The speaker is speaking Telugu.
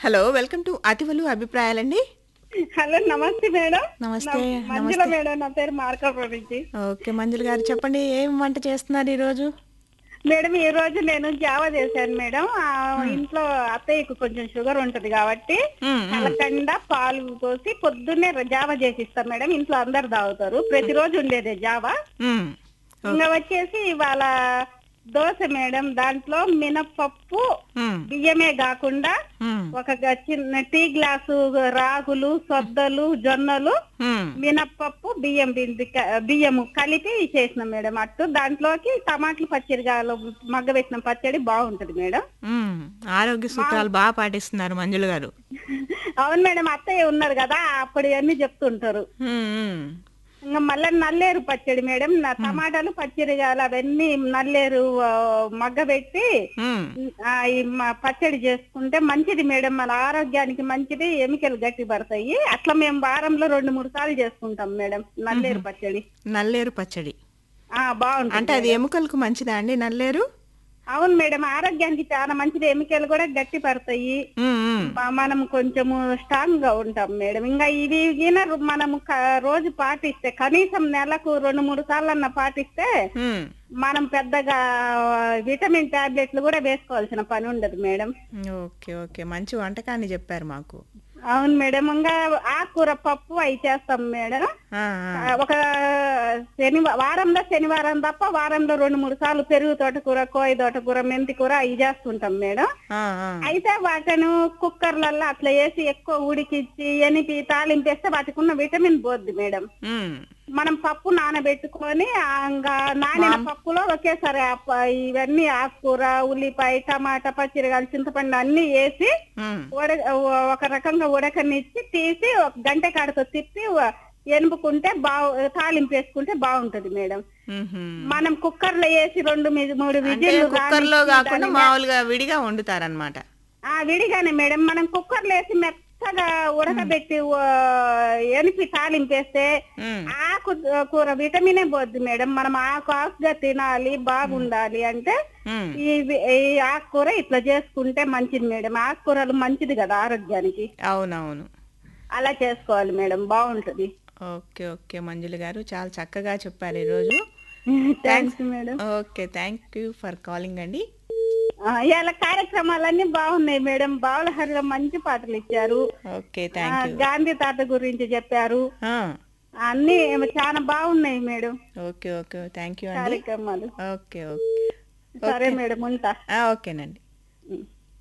హలో వెల్కమ్ టు అతివలు అభిప్రాయాలండి హలో నమస్తే మేడం నమస్తే, నా- మంజుల నమస్తే. మేడం నా పేరు మార్కాపురం నుంచి ఓకే మంజుల గారు చెప్పండి ఏం వంట చేస్తున్నారు ఈరోజు మేడం ఈ రోజు నేను జావా చేశాను మేడం ఆ, ఇంట్లో అత్తయ్యకు కొంచెం షుగర్ ఉంటది కాబట్టి మ్మ్, కలకండ పాలు పోసి పొద్దున్నే జావా చేసి ఇస్తాం మేడం ఇంట్లో అందరు తాగుతారు ప్రతిరోజు ఉండేదే జావా మ్మ్, ఇంకా వచ్చేసి ఇవాళ దోశ మేడం దాంట్లో మినపప్పు మ్మ్, బియ్యమే కాకుండా మ్మ్, ఒక గ- చిన్న టీ గ్లాసు రాగులు సొద్దలు జొన్నలు మ్మ్. మినప్పప్పు బియ్యం బింది క- బియ్యము కలిపి చేసినాం మేడం అట్టు దాంట్లోకి టమాటాలు పచ్చడి గాలో మగ్గ పెట్టిన పచ్చడి బాగుంటది మేడం మ్మ్. ఆరోగ్య సూత్రాలు బాగా పాటిస్తున్నారు మంజుల గారు అవును మేడం అత్తయ్య ఉన్నారు కదా అప్పుడు అన్ని చెప్తుంటారు మ్మ్, మ్మ్. ఇంకా మళ్ళీ నల్లేరు పచ్చడి మేడం నా టమాటాలు పచ్చడి గాలు అవన్నీ నల్లేరు ఆ, మగ్గబెట్టి మ్మ్. ఆ, ఈ మ- పచ్చడి చేసుకుంటే మంచిది మేడం మన ఆరోగ్యానికి మంచిది ఎమికలు గట్టి పడతాయి అట్లా మేము వారంలో రెండు మూడు సార్లు చేసుకుంటాం మేడం నల్లేరు పచ్చడి నల్లేరు పచ్చడి ఆ బాగుంటుంది అంటే అది ఎముకలకు మంచిదా అండి నల్లేరు అవును మేడం ఆరోగ్యానికి చాలా మంచిది ఎమికలు కూడా గట్టి పడతాయి మ్మ్, మ్మ్. మ- మనం కొంచెము స్ట్రాంగ్ గా ఉంటాం మేడం ఇంకా ఇవి గిన రు- మనము క- రోజు పాటిస్తే కనీసం నెలకు రెండు మూడు సార్లు అన్న పాటిస్తే మ్మ్. మనం పెద్దగా విటమిన్ టాబ్లెట్లు కూడా వేసుకోవాల్సిన పని ఉండదు మేడం ఓకే ఓకే మంచి వంటకాన్ని చెప్పారు మాకు అవును మేడం ఇంకా ఆకుకూర పప్పు అవి చేస్తాం మేడం ఆ, ఆ. ఆ, ఒక శనివారం వారంలో శనివారం తప్ప వారంలో రెండు మూడు సార్లు పెరుగు తోటకూర కోయి తోటకూర మెంతి కూర అవి చేస్తుంటాం మేడం ఆ, ఆ. అయితే వాటిని కుక్కర్లలో అట్లా వేసి ఎక్కువ ఉడికిచ్చి ఎనిపి తాలింపేస్తే వాటికి ఉన్న విటమిన్ పోద్ది మేడం మ్మ్. మనం పప్పు నానబెట్టుకొని ఆ ఇంకా నానిన పప్పులో ఒకేసారి ఆ ప- ఇవన్నీ ఆకుకూర ఉల్లిపాయ టమాటా పచ్చిరకాయలు చింతపండు అన్ని వేసి మ్మ్. ఉడ ఒక రకంగా ఉడకనిచ్చి తీసి ఒక గంట కాడతో తిప్పి వ- ఎనుపుకుంటే బాగు తాలింపు వేసుకుంటే బాగుంటది మేడం మ్మ్. మనం కుక్కర్ లో వేసి రెండు మీ- మూడు అంటే విజిల్లు కుక్కర్ లో రానిచ్చి కాకుండా దాన్ని మామూలుగా విడిగా వండుతారనమాట ఆ విడిగానే మేడం మనం కుక్కర్ లో వేసి మెత్తగా ఉడకబెట్టి ఆ, ఎనిపి తాలింపేస్తే ఆకు కూర విటమినే పోద్ది మేడం మనం ఆకు ఆకుగా తినాలి బాగుండాలి అంటే ఈ వి- ఈ ఆకుకూర ఇట్లా చేసుకుంటే మంచిది మేడం ఆకుకూరలు మంచిది కదా ఆరోగ్యానికి అవునవును అలా చేసుకోవాలి మేడం బాగుంటది ఓకే ఓకే మంజుల గారు చాలా చక్కగా చెప్పారు ఈరోజు thanks madam okay thank you for calling అండి ఆ, ఇవాళ కార్యక్రమాలన్నీ బాగున్నాయి మేడం బావుల హరిలో మంచి పాటలు ఇచ్చారు ఓకే ఆ, థ్యాంక్ యూ గాంధీ తాత గురించి చెప్పారు అన్ని చాలా బాగున్నాయి madam okay okay thank you అండి కార్యక్రమాలు ఓకే ఓకే సరే మేడం ఉంటా ఆ, ఓకేనండి ఉం.